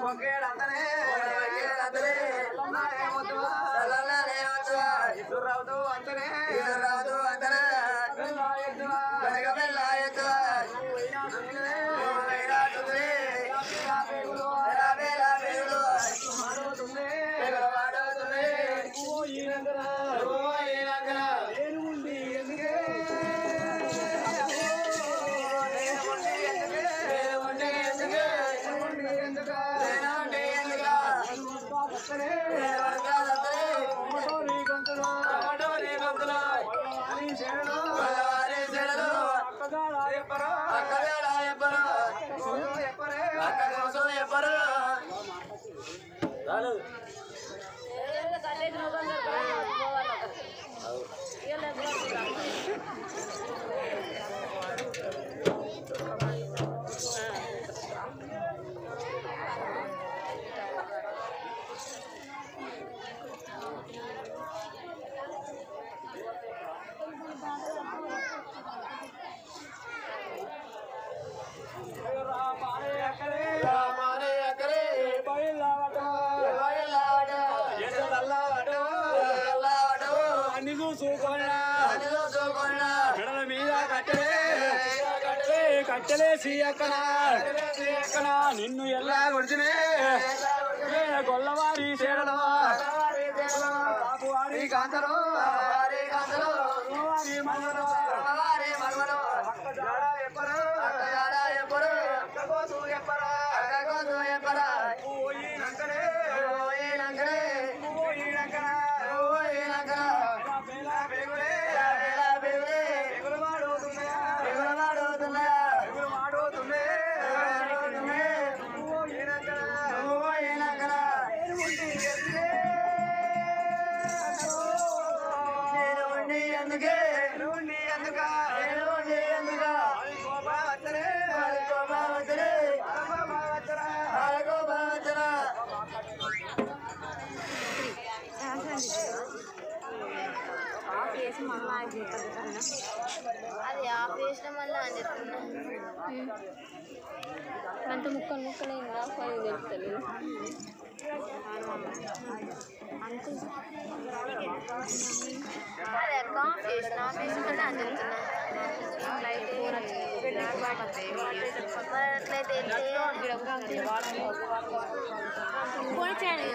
ఒకేడంతనే ఒకేడంతనే చల్లనాడే వద్దు చల్లనాడే వద్దు ఇద్దరు రావుతూ అంతనే ఇద్దరు రావుతూ అంతనే వెళ్ళా ఎద్దువా. వెనక వెళ్ళ ఎత్తు నువ్వు అయినా తుంగిలే. నువ్వైనా తుంగిలే. ఇలా పేగులు రాబే రాబేలు మాడుతుంది. ఎగరవాడుతుంది. నువ్వు ఈనందన. నువ్వు ఈనందన. నేను ఉండి ఎందుకే నేను ఉండి ఎందుకే? నేను ఉండి ఎందుకే? నేను ఉండి ఎందుకా? నేను ఉండి ఎందుకా? నేను వస్తా వస్తనే. నేను వస్తానొస్తనే. అమ్మటో నీ గొంతులో. అమ్మటో నీ గొంతులో. అని చేరను. మగవారి చెడలు. అక్కగాడా ఎప్పరా. అక్కవేళ ఎవ్వరు. అక్కగోడు ఎప్పరే. అక్క కోసం ఎవ్వరు. రాలేదు. రామానే ఎక్కడే. రామానే అక్కడే. బయలుదేరట. బయలుదేరట. ఎసదల్లాట. ఎల్లావట. అన్ని చూసుకోనా అన్ని చూసుకున్నా. మెడల మీద కట్టెలే కట్టెలే. కట్టెలేసి ఎక్కనా కట్టెలేసి ఎక్కనా. నిన్ను ఎలా కొడిచినే ఏ గొల్లవారి చేడలో మగవారి చెడలు. కాపువారి కాంతలో మగవారి కాంతలు. వారి మనలో మగవారి మగవలు. అక్క జాడ ఎప్పరు అక్కగాడ ఎవ్వరు. అక్క కోసం ఎప్పరా అక్క కోసం ఎవ్వరు. పోయినంకనే పోయినాకనే. పోయినంకన పోయినాకన. మేలా బేగులే ఎలా బెగులే. బెగులు మాడుతున్నాయా ఎగురవాడుతున్నాయా. బెగులు మాడుతున్నాయి ఎగురవాడుతున్నాయి. పోయినంకన పోయినాకన. నేను ఉండి ఎదురే. నేను ఉండి ఎందుకే? నేను ఉండి ఎందుక నేను ఉండి ఎందుకా? కోపవచ్చనే వాళ్ళకో భావతులే. కోపవచ్చరా వాళ్ళకో భావతుల. అది ఆఫ్ చేసిన మళ్ళీ అని చెప్తున్నా అంత ముక్కలు ముక్కలు ఇంకా ఫైవ్ తెలుస్తలేదు అది అక్క ఆఫ్ చేసిన ఆఫ్ చేసిన మళ్ళీ అని చెప్తున్నా మరి అట్లయితే ఏంటి? ఫోన్ చేయండి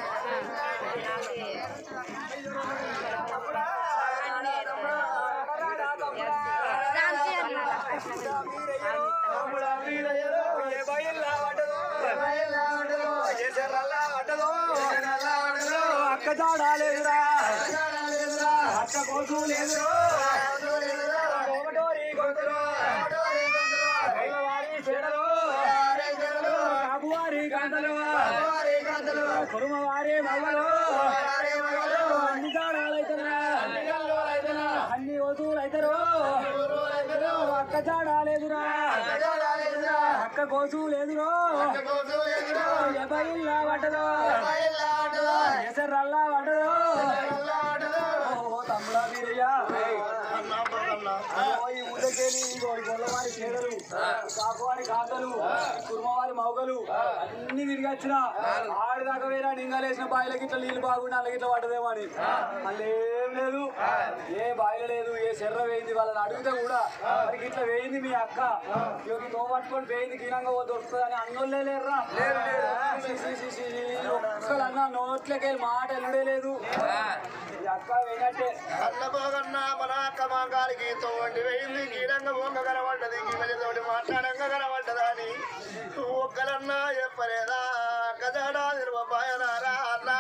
అక్క జాడాలేదురా అక్క కోసం లేదురో ఒకటోరి గొంతులో వారి చెడలో కాపువారి కాంతలో కురుమ వారి మగలో అన్ని జాడాలైతేనా అన్ని వసూలైతారు అక్క జాడాలేదురా అక్క కోసం లేదురో ఎబయిల్లా పట్టదో ఎసరల్లా పట్టదో ఓ తమ్ముడా వీరయ్య ఓ ఈ ఊళ్ళకెళ్ళి ఇగోడి గొల్లవారి చేదలు కాకువారి కాకలు కుర్మవారి మౌగలు అన్ని తిరిగి వచ్చిన ఆడిదాకా వేరా నింగలేసిన బాయిలకి ఇట్లా నీళ్ళు బాగుండి అలాగే ఇట్లా పడ్డదేమో అని మళ్ళీ ఏం లేదు ఏ బాయిల లేదు ఏ చెర్ర వేయింది వాళ్ళని అడిగితే కూడా మరి ఇట్లా వేయింది మీ అక్క ఇవి తో పట్టుకొని వేయింది గినంగా దొరుకుతుంది అని అన్నోళ్ళే లేరురా సి, సి, సి, సి, సి, ఒక్కళ్ళు అన్న నోట్లకి వెళ్ళి మాట వెళ్ళడే లేదు ఈ అక్క వేయనట్టే అన్నపోగన్నా మన అక్క మాంగారికి తోటి వేయింది కీడంగా బొంగ కనబడ్డది తోటి మాట్లాడంగా కనబడ్డదా అని ఒక్కలన్నా చెప్పలేదా కదడా నిర్వపాయనారా అన్నా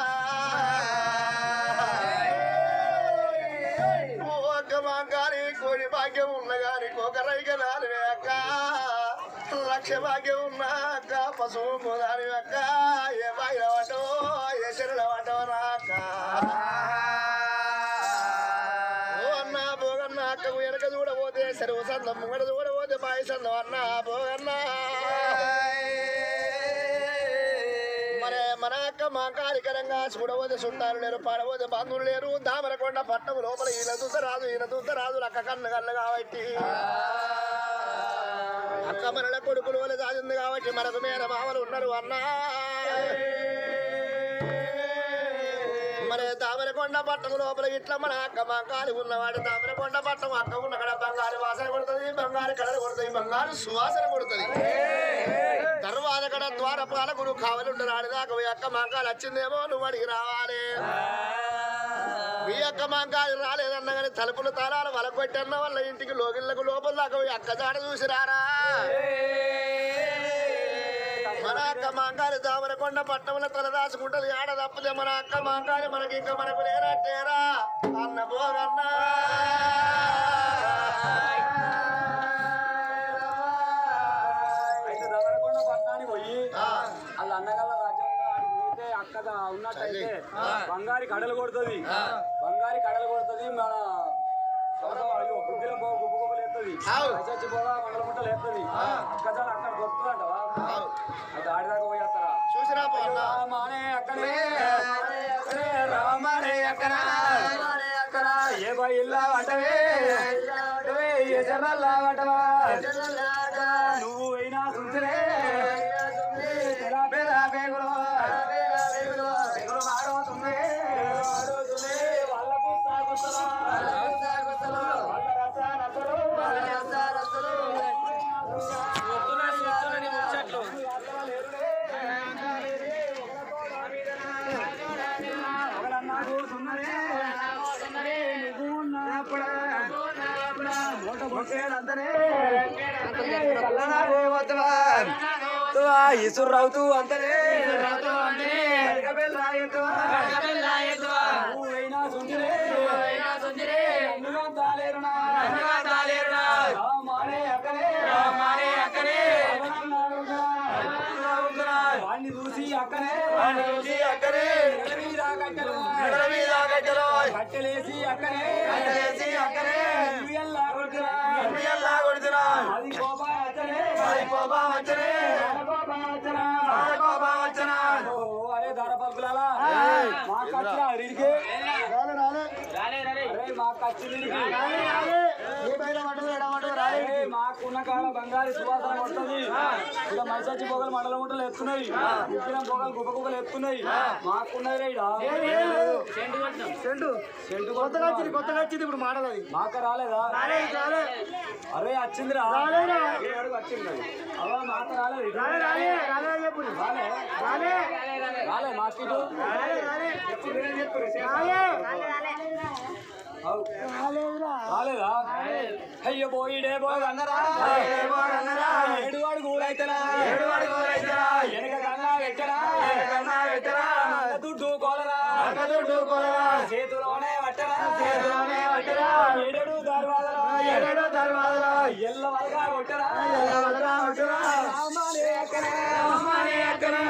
ఒక్క మాంగారి కోడి భాగ్యం ఉన్న గాని ఒక రైక నాలుగు అక్క లక్ష భాగ్యం ఉన్న అక్క పశువు దాని అక్క ఏ బాయిల వాటో ఏ చెరుల వాటో రాక ఓ అన్న పోగన్న అక్కకు వెనక చూడబోతే సెరువు సందం ముంగడ చూడబోతే బాయి సందం అన్న పోగన్న మరే మన అక్క మా కార్యకరంగా చూడబోతే చుట్టాలు లేరు పాడబోతే బంధువులు లేరు దామరకొండ పట్టం లోపల ఈయన చూత రాదు ఈయన చూత రాదు అక్క కన్ను కన్ను కాబట్టి అక్క మనల కొడుకులు వాళ్ళు దాచింది కాబట్టి మనకు మేన మామలు ఉన్నారు అన్నా మరి తామరకొండ పట్టం లోపల ఇట్లా మన అక్క మంగాలి ఉన్నవాడు తామరకొండ పట్టం అక్క ఉన్న కడ బంగారు వాసన కొడుతుంది బంగారు కలర్ కొడుతుంది బంగారు సువాసన కొడుతుంది తర్వాత కడ ద్వారపాలకుడు కావలి ఉండరాడు దాకా ఈ అక్క మంగాలు వచ్చిందేమో నువ్వు అడిగి రావాలి మీ అక్క మంగాలు రాలేదన్న కానీ తలుపులు తాళాలు వలకొట్టన్న వల్ల ఇంటికి లోగిళ్ళకు లోపల దాకా ఈ అక్క జాడ చూసి రారా మన అక్క మాంగాలి దామరకొండ పట్టణంలో తల దాచుకుంటది ఆడ తప్పదే మన అక్క మాంగాలి మనకి ఇంకా మనకు లేనట్టేరా అన్న పోగన్నా అయితే దవరకొండ పట్టణానికి పోయి వాళ్ళ అన్నగల్ల రాజ్యంలో ఆడికి పోతే అక్క ఉన్నట్టయితే బంగారి కడలు కొడుతుంది బంగారి కడలు కొడుతుంది మన బుద్ధిలో పో గుప్పు గుప్పలు ఎత్తది చచ్చి పోగా మండల ముట్టలు ఎత్తది అక్క చాలా అక్కడ దొరుకుతుందంటవా అయితే ఆడిదాకా పోయేస్తారా చూసిరా పో అన్న రామానే అక్కడే అక్కడే రామానే అక్కన అక్కన ఏ బయిల్లా వంటవే వంటవే ఏ చెర్రల్లా వంటవా నువ్వు అయినా సుందరే పెరా పెరా పేగులు పేగులు మాడవుతుంది వాళ్ళకు సాగుతలా వాళ్ళ రస రసలు వాళ్ళ రస రసలు ఒకడన్నాడు సుందరే సుందరే నువ్వు ఉన్నప్పుడా మూట ముట్టేదంతనే కల్లనాడే వద్దువా తువా ఇసురవుతూ అంతనే నువ్వైనా సుందరే నువ్వు తాలేరునా రామానే అక్కనే రామానే అక్కనే వాణ్ణి చూసి అక్కనే వాణ్ణి చూసి అక్కనే మీద కట్టెలు మీద కట్టెలు కట్టెలేసి అక్కనే కట్టెలేసి అక్కనే ఉయ్యల్లా కొడుతున్నా ఉయ్యల్లా కొడుతున్నా అది కోపా వచ్చనే అది కోపా వచ్చనే కోపా వచ్చనా కోపా వచ్చనా ఓ అరే ధర పలుకులాలా మా కచ్చిరా అడిగితే అరే మా కచ్చి మాకున్న కాడ బంగారు సువాసన వస్తుంది ఇలా మైసచ్చి పొగలు మండల ముట్టలు ఎత్తున్నాయి ఉప్పిన పొగలు గుప్ప గుప్పలు ఎత్తున్నాయి మాకున్నది రైడా సెంటు సెంటు కొత్తగా వచ్చింది కొత్తగా వచ్చింది ఇప్పుడు మాటలు అది మాక రాలేదా అరే వచ్చిందిరా ఏ అడుగు వచ్చింది అది. అవా మాక రాలేదు రాలే రాలే రాలే మాకిటు అవు. రాలేదా అయ్యో పోయిడే పోగన్నరా ఏడు వాడు కూరైతరా ఏడు వాడు కూరైతరా వెనక కన్నా వెచ్చరా కన్నా వెచ్చరా దుడ్డు కోలరా దుడ్డు కోలరా చేతిలోనే వట్టరా చేతిలోనే వట్టరా ఏడేడు దర్వాదరా ఏడేడు దర్వాదరా ఎల్ల వల్గా కొట్టరా ఎల్ల వల్గా కొట్టరా రామాలే అక్కనే రామాలే అక్కనే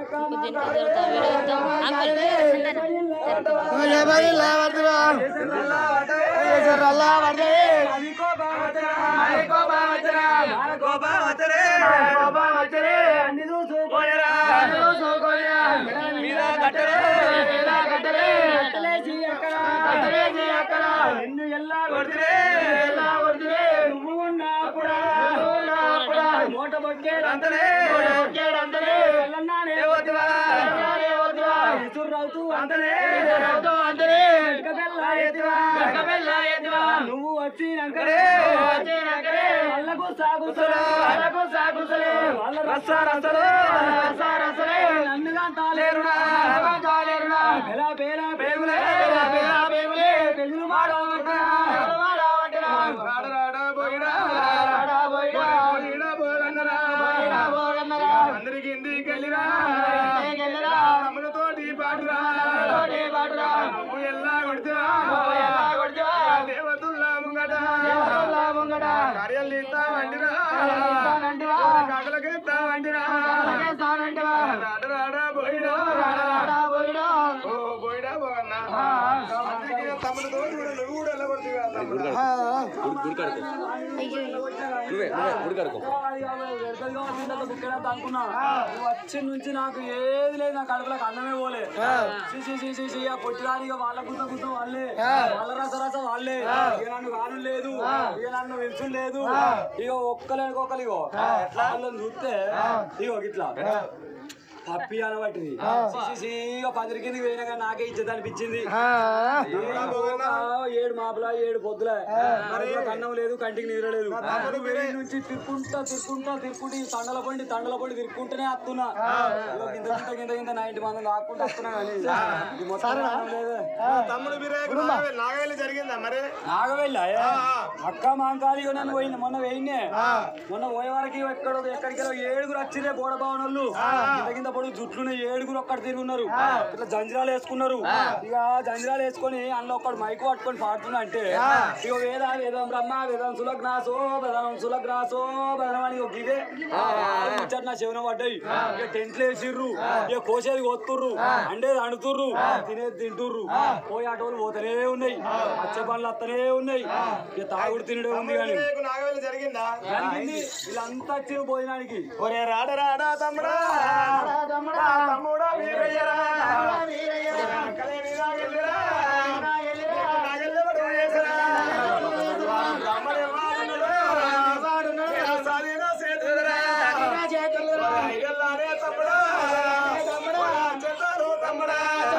నిన్ను ఎలా కొడితే ఎలా కొడితే నువ్వు ఉన్నప్పుడా మూట బొక్కేడంతనే బొక్కేడంతనే ఎల్లన్నానే వద్దువా వద్దువా ఇసురవుతూ అంతనే ఇసురవుతూ అంతనే వెనకబెల్ల ఎత్తువా వెనకబెల్ల ఎత్తువా నువ్వు వచ్చినాకనే వచ్చినాకనే వాళ్ళకు సాగుసలే వాళ్ళకు సాగుసలే వాళ్ళ రస రసలే రస రసలే నన్నుగా తాలేరునా తాలేరునా బెలా బేలా బేగులే బేలా బేగులే బెగులు మాడవట్టునా మాడవట్టునా రాడ రాడ పోయిడా రాడ పోయిడా పోయిడా పోగన్నరా పోయిడా పోగన్నరా అందరికి ఇంటికి వెళ్ళిరా వెళ్ళిరా తమ్ములతోటి పాటురా తోటి పాటురా నువ్వు ఎల్లా కొడుతురా ఎల్లా కొడుతురా దేవతుల్లా ముంగట దేవతుల్లా ముంగట కార్యాలు ఇస్తా వండిరా వండిరా కాకలకి ఇస్తా వండిరా రాడ రాడ పోయిడా రాడ రాడ పోయిడా ఓ పోయిడా పోగన్నా అందరికి తమ్ములతో నువ్వు కూడా ఎలా కొడుతుగా తమ్ముడు అయ్యో నువ్వే నువ్వే ఉడికడుకో అనుకున్నా నువ్వు వచ్చి నుంచి నాకు ఏది లేదు నా కడుపులకు అన్నమే పోలే సి, సి, సి, సి, సి, ఆ పొట్టిదాని ఇక వాళ్ళ గుర్త గుర్త వాళ్ళే వాళ్ళ రస రస వాళ్ళే ఇక నన్ను కాను లేదు ఇక నన్ను విలుసు లేదు ఇక ఒక్కలేనికి ఒక్కరు ఇగో ఎట్లా వాళ్ళని చూస్తే ఇగో ఇట్లా పప్పి అనబట్టింది ఇక పదిరి కిందకి పోయినా కానీ నాకే ఇచ్చేది అనిపించింది ఏ ఏడు మాపుల ఏడు పొద్దుల కడుపులో అన్నం లేదు కంటికి నీరు లేదు వెయ్యి నుంచి తిరుక్కుంటా తిరుక్కుంటా తిరుక్కుంటూ ఈ తండల పండి తండల పండి తిరుక్కుంటూనే వస్తున్నా ఇగో గింత గింత గింత గింత నైన్టీ మంది లాక్కుంటూ వస్తున్నా కానీ ఇది మొత్తం అన్నం లేదే. తమ్ముడు మీరే నాగవేలి జరిగిందా మరి నాగవెళ్ళ అక్క మాంకాలి ఇగో నన్ను పోయింది మొన్న పోయిందే మొన్న పోయే వరకు ఎక్కడో ఎక్కడికి ఏడుగురు వచ్చిరే బోడ భవనోళ్ళు కింద కింద పొడుగు జుట్లున్న ఏడుగురు ఒక్కటి తిరుగున్నారు ఇట్లా జంజిరాలు వేసుకున్నారు ఇక జంజిరాలు వేసుకొని అందులో ఒక్కడు మైకు పట్టుకొని పాడుతున్నా అంటే ఇక వేద వేదం బ్రహ్మ వేదం సులగ్నాసో వేదం సులగ్నాసో వేదం అని ఒక ఇదే ముచ్చట నా శివన పడ్డాయి ఇక టెంట్లు వేసిర్రు ఇక కోసేది కొత్తుర్రు అండేది అండుతుర్రు తినేది తింటుర్రు పోయి ఆటోలు పోతూనే ఉన్నాయి వచ్చే పనులు వస్తూనే ఉన్నాయి ఇక తాగుడు తినడే ఉంది కానీ నాగవేలి జరిగిందా జరిగింది వీళ్ళంతా వచ్చి భోజనానికి ఒరే రాడ రాడా తమ్ముడా తమ్ముడా తమ్ముడా వీరయ్యరా కలేని నాగెళ్ళిరా నాగెళ్ళెవడు వేసరా రమ్మని వాడునుడు సాధిన చేతులురా ఐగల్లానే తమ్ముడా తమ్ముడా చెతారు తమ్ముడా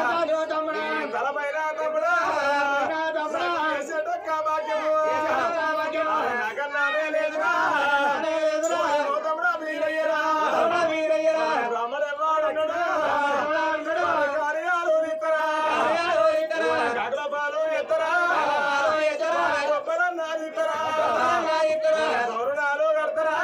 తలపైన తమ్ముడా చేసేటొక్క భాగ్యము నగల్లానే లేదురా ఓ తమ్ముడా వీరయ్యరా వీరయ్యరా రమ్మని వాడునుడు కార్యాలు ఇతరా గగలపాలు ఇతరా కొబ్బరన్నాలు ఇతరా గౌరవాలు కడతారా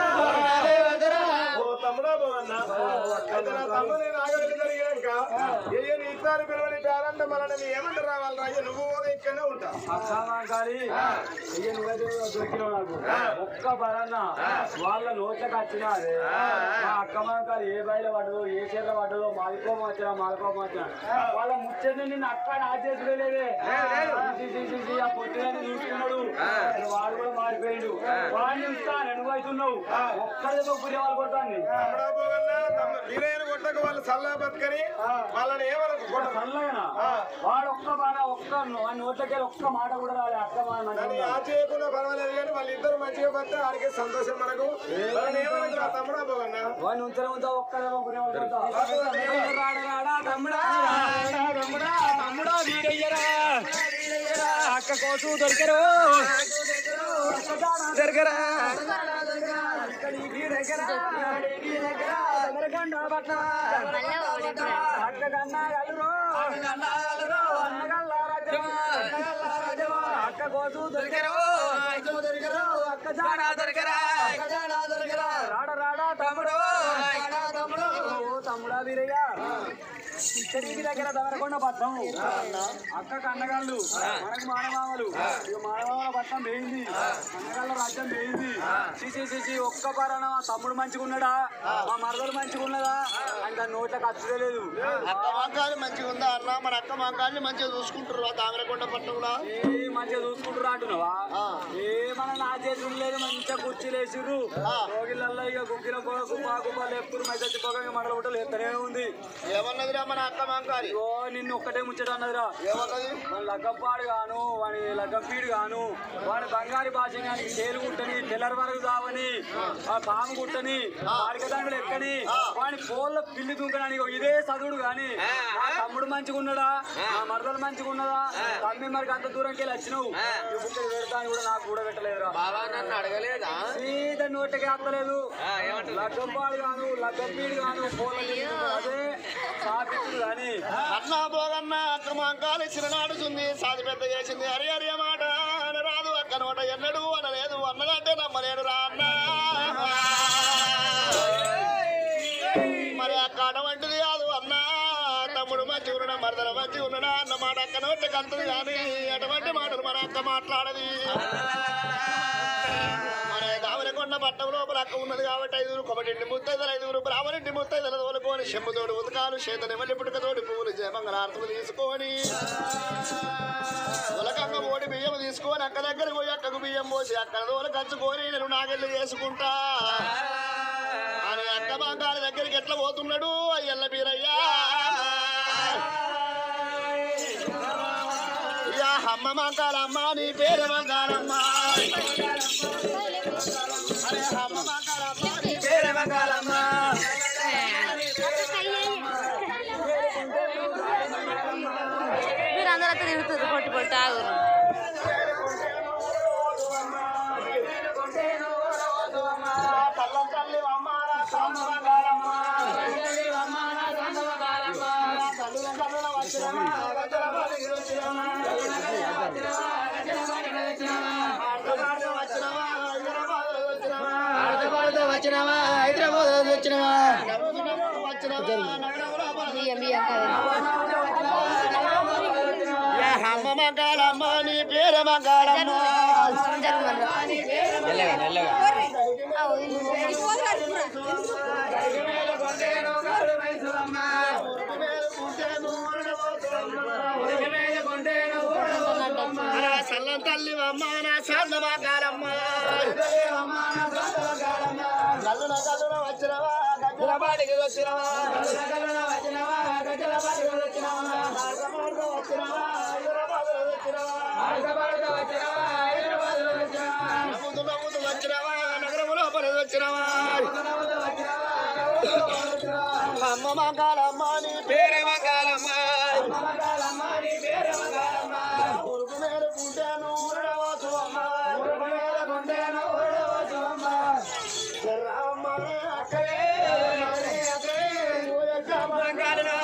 ఓ తమ్ముడా బాగున్నా తమ్ముని నాగరికి జరిగాక ఏ నీ ఇద్దరు పిలవని పేరంటే మనల్ని ఏమంటారు రావాలి రాజు నువ్వు కూడా ఇక్కడనే ఉంటా అక్షామాంకాలి ఇక నువ్వైతే దొరికినావు నాకు ఒక్క పరన్న వాళ్ళ నోట్లకు వచ్చినా అదే మా అక్కమాంకాలి ఏ బయలు పడ్డదో ఏ చీర పడ్డదో మాలికోపం వచ్చినా మాలికోపం వచ్చినా వాళ్ళ ముచ్చని నిన్ను అక్క నా చేతిలో లేదే సి, సి, సి, సి, ఆ పొట్టిదని చూసుకున్నాడు వాడు కూడా మారిపోయిండు వాడిని ఇస్తా నువ్వు అవుతున్నావు ఒక్కరితో పురి వాళ్ళు కొట్టాన్ని తమ్ముడా బాగున్నా తమ్ముడు వీరయ్యను కొట్టక వాళ్ళు సల్లా బతుకని వాళ్ళని ఏమనకు కొట్ట చల్లగనా వాడు ఒక్క బాగా ఒక్క వాడి నోట్లకి ఒక్క మాట కూడా రాలే అక్క మా కానీ మంచిగా ఆ చేయకుండా పర్వాలేదు కానీ వాళ్ళిద్దరు మంచిగా పడితే ఆడికే సంతోషం మనకు వాళ్ళని ఏమనకు రా తమ్ముడా బాగున్నా వాడిని ఉంచరా ఉంచా ఒక్కదేమో పుణ్యం ఉంచా. రాడా రాడా తమ్ముడా తమ్ముడా తమ్ముడా వీరయ్యరా అక్క కోసు దొరికరు దొరికరా మళ్ళీ ఓడిపోయాడు అక్క కన్నా గలరు అన్నగల్లా రాజ్యమా అక్క కోసు దొరికరు అక్క జాడా దొరికరా రాడ రాడా తమ్ముడు ఓ తమ్ముడా వీరయ్య ఇక్కడికి దగ్గర దవరకొండ పట్నం అక్క కన్నగాళ్ళు మనకు మానవామలు ఇక మానవామల పట్నం వేయింది కన్నగాళ్ళ రాజ్యం వేయింది సిసి సిసి ఒక్క పరాన మా తమ్ముడు మంచిగా ఉన్నాడా మా మరదలు మంచిగా ఉన్నదా అని దాని నోట్లకు అచ్చుదే లేదు అక్క మాంకాలి మంచిగా ఉందా అన్న మన అక్క మాంకాలిని మంచిగా చూసుకుంటారు ఆ తామరకొండ పట్టణంలో ఏ మంచిగా చూసుకుంటారు అంటున్నావా ఏ మన నా చేతులు లేదు మంచిగా కుర్చీలు వేసిర్రు రోగిళ్ళల్లో ఇక గుగ్గిల పొగ గుబ్బా గుబ్బా లేపుతురు మధ్య పొగ మండల బుట్టలు ఎత్తనే ఉంది ఏమన్నదిరా మన అక్క మాంకాలి ఓ నిన్ను ఒక్కటే ముచ్చట అన్నదిరా ఏమన్నది వాడి లగ్గంపాడు గాను వాడి లగ్గంపీడు గాను వాడి బంగారు భాష గాని తేలు గుట్టని తెల్లరి వరకు దావని ఆ పాము గుట్టని మార్గదండలు ఎక్కని వాడి పోల్ల పిల్లి దుంకడానికి ఇగో ఇదే చదువుడు గాని మా తమ్ముడు మంచిగా ఉన్నాడా మా మరదలు మంచిగా ఉన్నదా తమ్మి మరి అంత దూరంకి వెళ్ళి వచ్చినావు ఈ బుక్కలు పెడతాను కూడా నాకు కూడా పెట్టలేదురా బాబా నన్ను అడగలేదా సీత నోటికి అత్తలేదు లగ్గంపాడు గాను లగ్గంపీడు గాను పోల పిల్లి దుంకని అదే సాపిచ్చుడు గాని అన్న పోగన్న అక్క మాంకాలి చిన్ననాడు చుంది సాది పెద్ద చేసింది హరి హరి మాట అని రాదు అక్క నోట ఎన్నడు అనలేదు అన్నదంటే నమ్మలేడు రా అన్న మరి అక్క అటువంటిది కాదు అన్న తమ్ముడు మంచి ఉన్నాడా మరదల మంచి ఉన్నాడా అన్న మాట అక్క నోట కంతది కానీ అటువంటి మాటలు మన అక్క మాట్లాడది మన దావరకొండ పట్టం లోపల అక్క ఉన్నది కాబట్టి ఐదుగురు కొమటింటి ముత్తైదలు ఐదుగురు బ్రాహ్మణింటి ముత్తైదలు తోలుకొని చెంబుతోడు ఉతకాలు చేతని మళ్ళీ పుట్టుకతోటి పువ్వులు జయమంగళారతులు తీసుకొని ఉలకంగ ఓడి బియ్యం తీసుకొని తీసుకొని అక్క దగ్గర పోయి అక్కకు బియ్యం పోసి అక్కడ దూర కచ్చుకొని నేను నాగెళ్ళి చేసుకుంటా అని అక్క బంగారు దగ్గరికి ఎట్లా పోతున్నాడు అయ్యల్ల బీరయ్యా యా అమ్మ మంకాలమ్మ నీ పేరు మంకాలమ్మ అరే అమ్మ మంకాలమ్మ నీ పేరు మంకాలమ్మ మీరు అందరూ అక్కడ తిరుగుతుంది పొట్టు పొట్టు ఆగురు తల్లం తల్లి అమ్మ నా సొంత మంకాలమ్మ తల్లుల తల్లుల వచ్చినమా గజల బలికి వచ్చినమా ఆడవాడు వచ్చినమా హైదరాబాద్ వచ్చినమా హైదరాబాద్ వచ్చినవా నగరంలో వచ్చినమా నగరంలో బియ్యం బియ్యం కాదు యా అమ్మ మంకాలమ్మ నీ పేరు మంకాలమ్మ జరగమని మెల్లగా మెల్లగా సల్లం తల్లి అమ్మ నా సాధ మంకాలమ్మ కల్లున కల్లున వచ్చినవా గజ్జల బాడికి వచ్చినవా నవ్వుతూ నవ్వుతూ వచ్చినవా నగరము లోపల వచ్చినవా అమ్మ మంకాలమ్మ నీ పేరే మంకాలమ్మ ఉరుకు మేలుకుంటేను ఊరడవచ్చు అమ్మ ఉరుకు మేలుకుంటేను ఊరడవచ్చు అమ్మ రామనే అక్కడే రామనే అక్కడే ఊరక మంకాలనా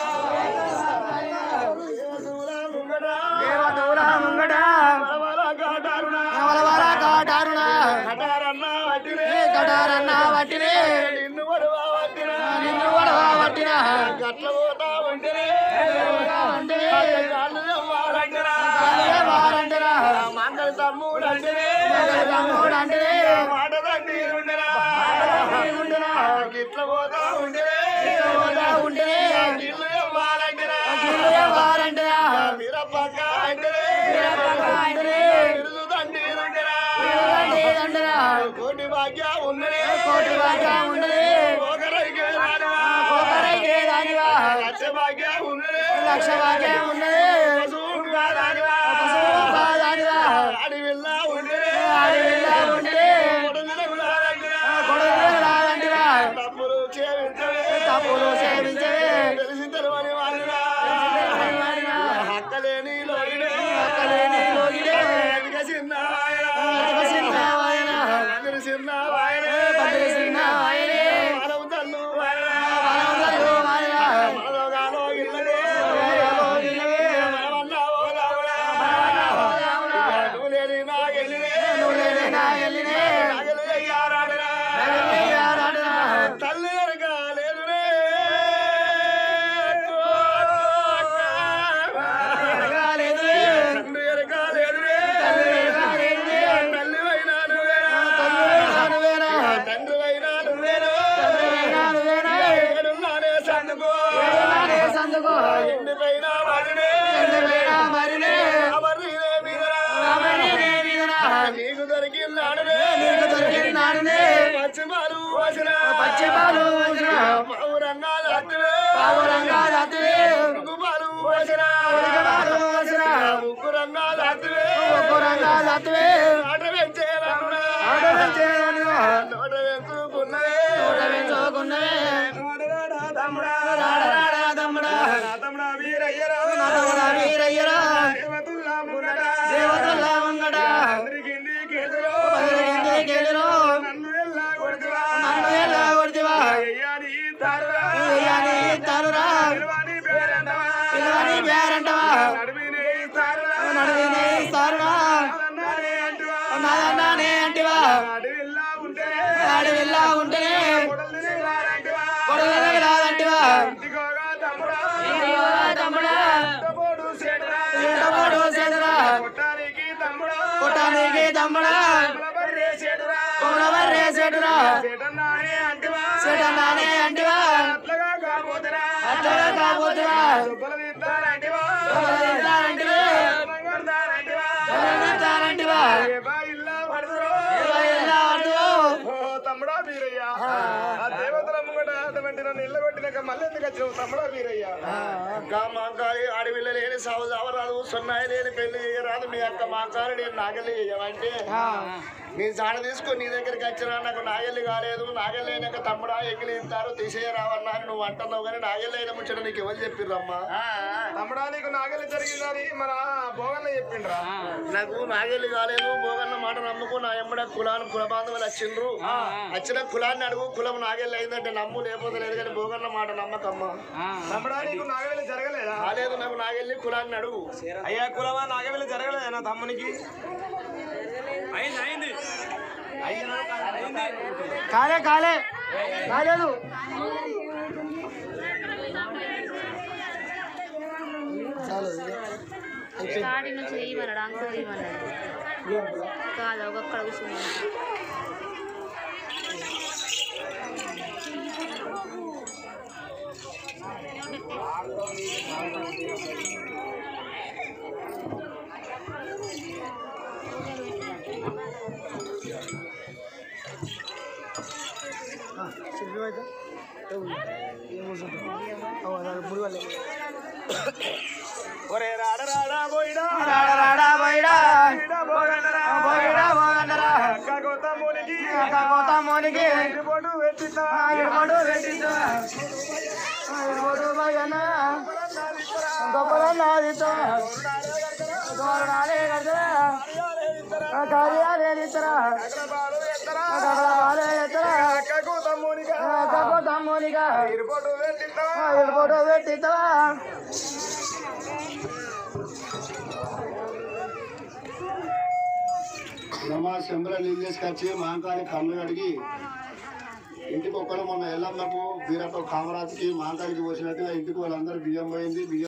దేవదూల ముంగట దేవదూల ముంగట వలవల కాటారునా వలవల కాటారునా కటారన్న వట్టిరే కటారన్న వట్టిరే నిన్ను వడవా వట్టిరా నిన్ను వడవా వట్టిరా గట్ల పోతా ఉంటేనే కాళ్ళు వారంటరా వారంటరా మంగళ తమ్ముడు అంటేనే తమ్ముడు అంటేనే మాట తండ్రి ఉండరా ఉండరా గిట్ల పోతా ఉంటేనే పోతా ఉంటేనే గిల్లు వారంటరా గిల్లు వారంటరా మీర పక్క అంటేనే పక్క అంటేనే బిరుదు తండ్రి ఉండరా కోటి భాగ్య ఉన్నదే కోటి భాగ్య ఉన్నదే ఒకరైకే దానివా ఒకరైకే దానివా లక్ష భాగ్య ఉన్నదే లక్ష భాగ్య ఉన్నదే పశువుగా దానివా పశువుగా దానివా అడవిల్లా ఉండదే అడవిల్లా ఉండదే కొడుకులకు రాదంటివా కొడుకులకు రాదంటివా తప్పులు చేయించవే తప్పులు సేవించవే తెలిసి తెలవని వాడినా హక్కలేని లోగిడే హక్కలేని లోగిడే ఎదుక చిన్న ఎదుక చిన్న వాయన బదిరి చిన్న వాయనే బదిరి చిన్న వాయనే మానవ తల్లు వాయన మానవ తల్లు వాయన మానవగానో ఇల్లదే ఇల్లదే మనవన్న ఓలావుడా నువ్వు లేని నా ఎల్లినే నువ్వు లేని నా ఎల్లినే నగలు అయ్యారాడరా నగలు అయ్యారాడరా తల్లి ఎరగ లేదునే తండ్రి ఎరగ లేదునే తల్లి వైనా నువ్వేనా తండ్రి వైనా నువ్వేనా ఏడున్నానే సందుకో ఇంటి పైన మరినే అమర్రీనే మీదరా నీకు దొరికినాడునే నీకు దొరికినాడునే పచ్చిమాలు వచ్చిన పచ్చిమాలు వచ్చిన పౌరంగాలు అత్తివే పౌరంగాలు అత్తివే ముగ్గుపాలు వచ్చిన ముగ్గుపాలు వచ్చిన ముగ్గు రంగాలు అత్తివే ముగ్గు రంగాలు అత్తివే ఆట పెంచేరనురా ఆట పెంచేరనురా నోట పెంచుకున్నవే నోట పెంచుకున్నవే నోటరాడా తమ్ముడా రాడా తమ్ముడా నా తమ్ముడా వీరయ్యరా నా తమ్ముడా వీరయ్యరా దేవతుల్లా ముంగట దేవతుల్లా ముంగట అందరికింది కేదురో అందరికింది కేదురో నన్ను ఎల్లా కొడుతువా నన్ను ఎల్లా కొడుతువా అయ్యాని తారురా అయ్యాని తారురా పిలవాని పేరంటవా పిలవాని పేరంటవా నడిమినే తారురా నడిమినే తారురా నాదన్నానే అంటివా నాదన్నానే అంటివా అడవిల్లా ఉంటేనే అడవిల్లా ఉంటేనే కొడలినే రారంటివా కొడలినే రారంటివా ఇంటికోగా తమ్ముడా ఇంటికోగా తమ్ముడా ఇంటపోడు సేటరా ఇంటపోడు సేటరా కొట్టానికి తమ్ముడా కొట్టానికి తమ్ముడా కొలబర్రే సేటరా కొలబర్రే సేటరా సేటన్నానే అంటివా సేటన్నానే అంటివా అట్లగా కాబోతురా అట్లగా కాబోతురా సుబ్బల తింటారంటివా సుబ్బల తింటారంటివా బంగారు తారంటివా అటువంటి నన్ను ఇళ్ళ కొట్టినాక మళ్ళీ ఎందుకు వచ్చినావు తమ్ముడా వీరయ్య అక్క మా అక్క ఆడపిల్ల లేని సాగు సావరాదు సున్నాయి లేని పెళ్లి చేయరాదు మీ అక్క మా అక్క నేను నాగల్లి చేయమంటే నేను సాడ తీసుకొని నీ దగ్గరికి వచ్చినా నాకు నాగల్లి కాలేదు నాగల్లి అయినాక తమ్ముడా ఎగిలి ఇస్తారు తీసేయరావన్నా అని నువ్వు అంటున్నావు కానీ నాగల్లి అయిన ముచ్చట నీకు ఎవరు చెప్పిర్రమ్మా తమ్ముడా నీకు నాగలి జరిగిందని మన భోగన్న చెప్పిండ్రా నాకు నాగేళ్ళు కాలేదు భోగన్న మాట నమ్ముకు నా ఎమ్మడ కులాన్ని కుల బాంధవులు వచ్చిండ్రు వచ్చిన కులాన్ని అడుగు కులం నాగేళ్ళు అయిందంటే నమ్ము లేకపోతే లేదు కానీ భోగన్న మాట నమ్మకమ్మ తమ్ముడా నీకు నాగవేలి జరగలేదా కాలేదు నాకు నాగెళ్ళి కులాన్ని అడుగు అయ్యా కులమా నాగవేలి జరగలేదా నా తమ్మునికి అయింది అయింది అయింది కాలే కాలే కాలేదు స్టార్టింగ్ నుంచి ఇవ్వన్నాడు అంకుల్ ఇవ్వన్నాడు కాదు ఒక్కొక్కడ కూర్చున్నాడు ఒరే రాడ రాడా పోయిడా రాడా బయడా భోగన్నరా బయడా పోగండరా అక్క గౌతమునికి పోతామోనికి రిపోర్టు పెట్టిస్తా ఇరుమడు పెట్టితో ఇరుమడు భయన గొప్పల నాదితో గోరణాలే కదరా కార్యాలే ఇతరా బాలు ఎత్తరా కడలాలే ఇతరా అక్కకు తమ్మునిగా గొప్పతమ్మోనిగా రిపోర్టు పెట్టిస్తా ఇరుమడు పెట్టితో నమా శంబర నీళ్ళు తీసుకొచ్చి మాంకాని కళ్ళు కడిగి ఇంటికి ఒక్కరు మొన్న ఎల్లమ్మకు వీరప్ప కామరాజుకి మాంకానికి పోసినట్టుగా ఇంటికి వాళ్ళందరూ బియ్యం పోయింది బియ్యం